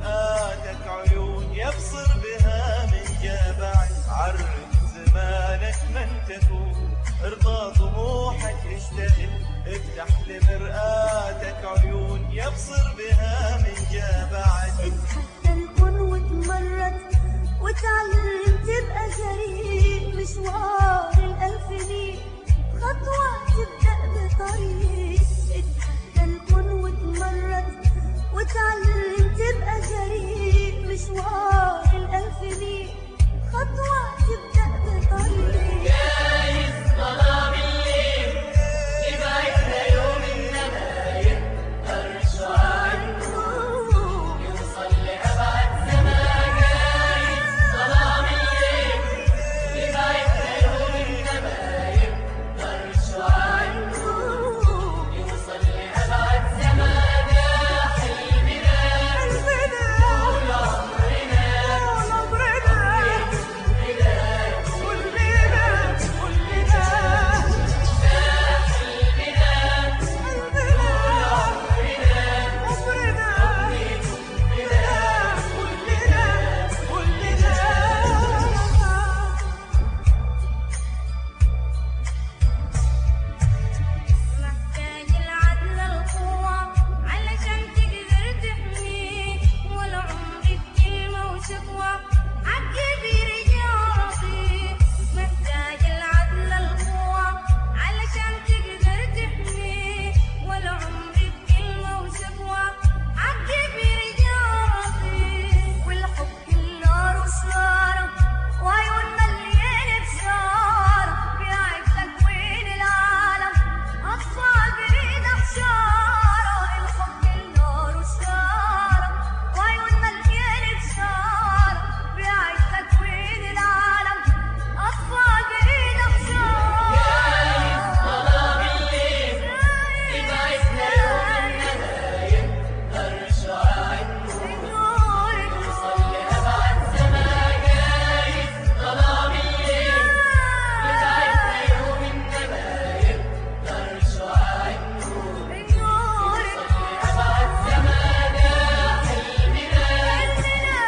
مرآتك عيون يبصر بها من جبع عرف زمانك من تكون ارضى طموحك اشتغل افتح لمرآتك عيون يبصر بها من جبع اتحدى الكون وتمرد وتعلم تبقى جريء مشوار الألف ميل خطوة تبدأ بطريق اتحدى الكون وتمرد وتعلم تبقى جريء مشوار الألف ميل خطوة تبدأ بطريق جايز ظلام الليل يبعدنا يوم إنما يقدر شعاع يوصل لأبعد زمان جايز ظلام الليل يبعدنا يوم إنما يقدر شعاع يوصل لأبعد زمان يا حلمنا طول عمرنا محتاج العدل القوة علشان تقدر تحميه والعمر بكلمة وشكوى عقب يرجع رصيد محتاج العدل القوة علشان تقدر تحميه والعمر بكلمة وشكوى عقب يرجع رصيد والحب كله رصارة وعيون مليانة بشارة بيعيشك وين العالم أطفال بريد أحشارة الحب النار وشارة وعيون مليانة بشارة بيعيشك وين العالم أطفال بريد أحشارة ظلام الليل يبعدنا يوم إنما يقدر شعاع يوصل لأبعد زمان جايز ظلام الليل يبعدنا يوم إنما يقدر شعاع يوصل لأبعد زمان يا حلمنا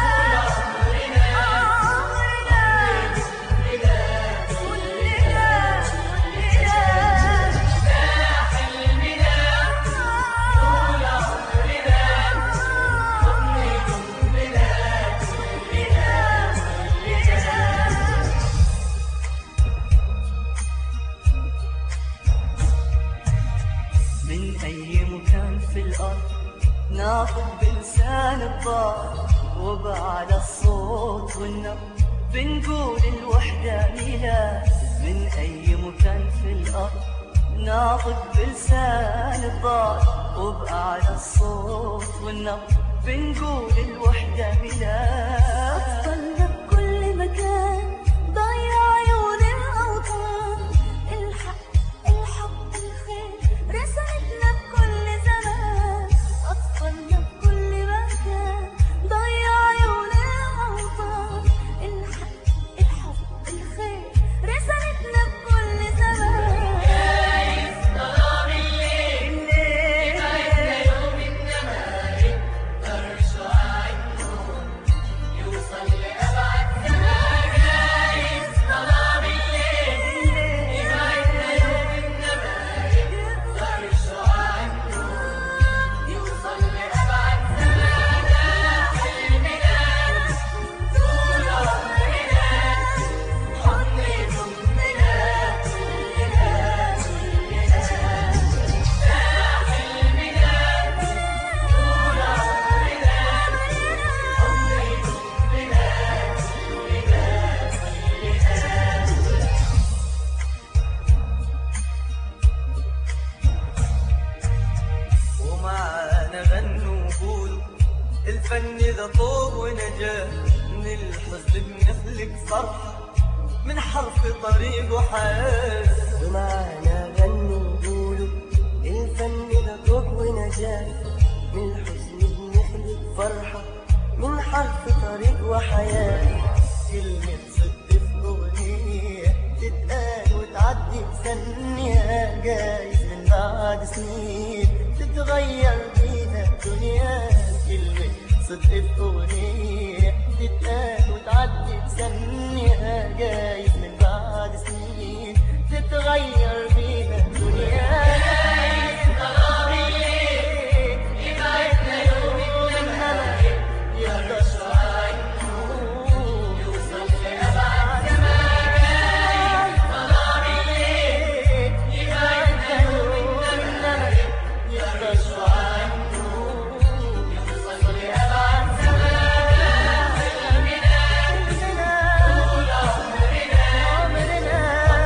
من أي مكان في الأرض ناطق بلسان الضار وبعد الصوت والنبض بنقول الوحدة ميلاد من أي مكان في الأرض ناطق بلسان الضار وبعد الصوت والنبض بنقول الوحدة ميلاد أطفالنا بكل مكان ضيع عيون الأوطان الحق الحب الخير رسالتنا بكل زمان أطفالنا بكل مكان ضيع عيون الأوطان الحق الحب الخير رسالتنا بكل زمان جايز ظلام الليل يبعدنا يوم إنما يقدر شعاع يوصل لأبعد زمان جايز ظلام الليل يبعدنا يوم إنما يقدر شعاع يوصل لأبعد زمان يا حلمنا طول عمرنا حضن ضمنا كلنا كلنا ومعانا غنوا وقولوا الفن ذا طوب ونجاة من الحزن بنخلق فرحة من حرف طريق وحياة ومعنا غنوا وقولوا الفن ده طوب ونجاة من الحزن بنخلق فرحة من حرف طريق وحياة كلمة صدق في أغنية تتقال وتعدي بثانية جايز من بعد سنين تتغير بيها الدنيا كلمة صدق في أغنية تتقال وتعدي تسميها جايز من بعد سنين تتغير بيها الدنيا يبعدنا يوم إنما يهدى شعاع النور يوصل لأبعد زمان يبعدنا يوم إنما يهدى شعاع النور يوصل لأبعد زمان طول عمرنا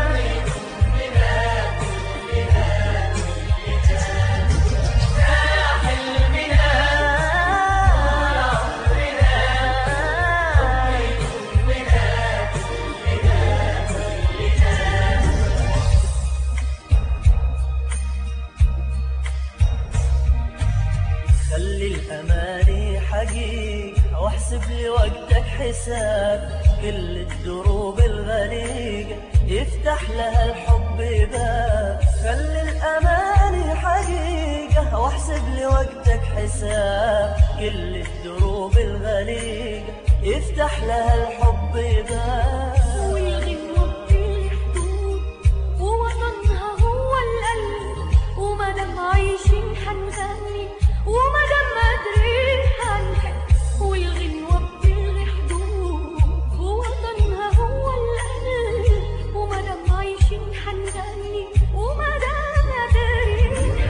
خلي الأماني حقيقة واحسب لي وقتك حساب كل الدروب الغريقة يفتح لها الحب باب خلي الأماني حقيقة واحسب لي وقتك حساب كل الدروب الغريقة يفتح لها الحب باب والغنوة بكل حدود ووطنها هو القلب ومادام عايشين حنغني ومادام قادرين حنحب والغنوة بكل حدود ووطنها هو القلب ومادام عايشين حنغني ومادام قادرين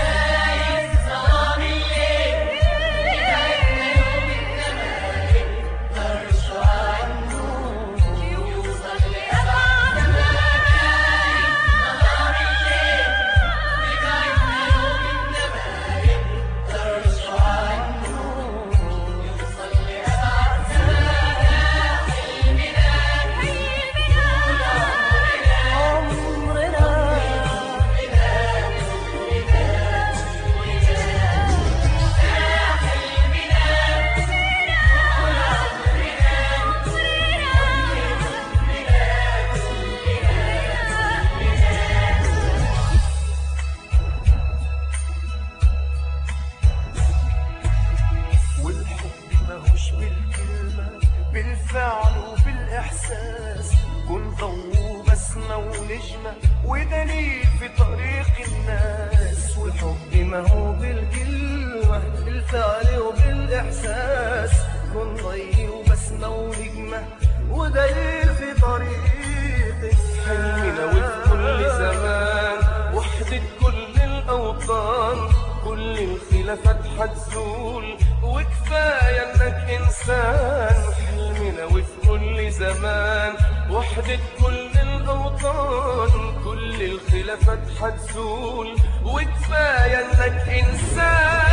والحب ماهوش بالكلمة بالفعل وبالإحساس كن ضوء بسمة ونجمة ودليل في طريق الناس والحب ما هو بالكلمة بالفعل وبالإحساس كن ضي وبسمة ونجمة ودليل في طريقك حلمنا وفي كل زمان وحدة كل الأوطان كل الخلافات حتزول وكفاية انك انسان حلمنا وفي كل زمان وحدة كل الأوطان كل الخلافات حتزول وكفاية انك انسان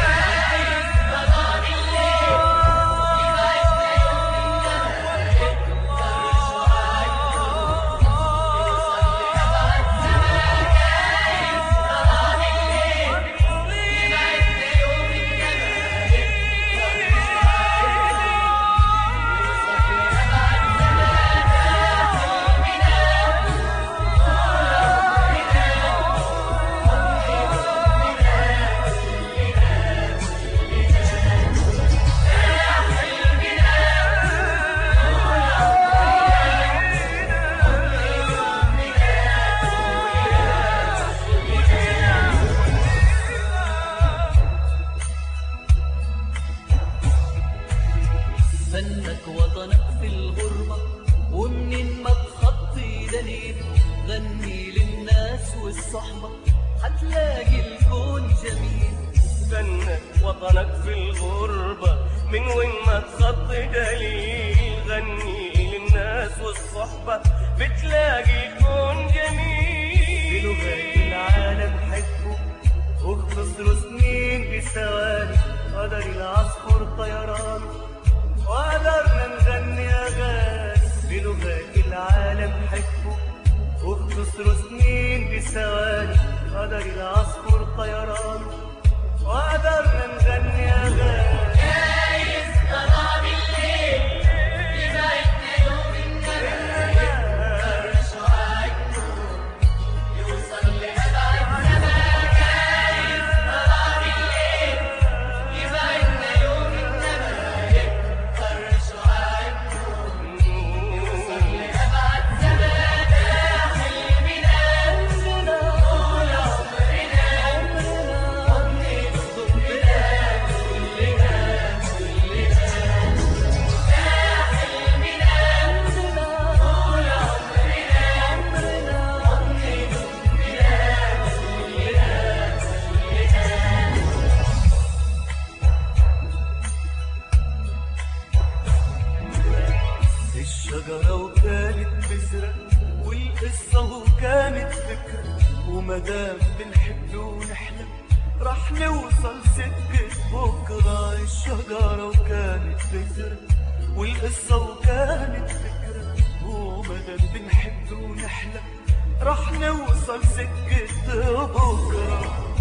فنك وطنك في الغربة ومنين ما تخطي دليل غني للناس والصحبة هتلاقي الكون جميل فنك وطنك في الغربة من وين ما تخطي دليل غني للناس والصحبة بتلاقي كون جميل بلغات العالم حبه واختصروا سنين بثواني قدر العصفور طيران وقدرنا نغني أغاني بلغات العالم حبه واختصروا سنين بثواني قدر العصفور طيران وقدرنا نغني أغاني يبعدنا يوم النبات شجرة وكانت بذرة والقصة وكانت فكرة ومدام بنحب ونحلم راح نوصل سكة بكرة الشجرة وكانت بذرة والقصة وكانت فكرة ومدام بنحب ونحلم راح نوصل سكة بكرة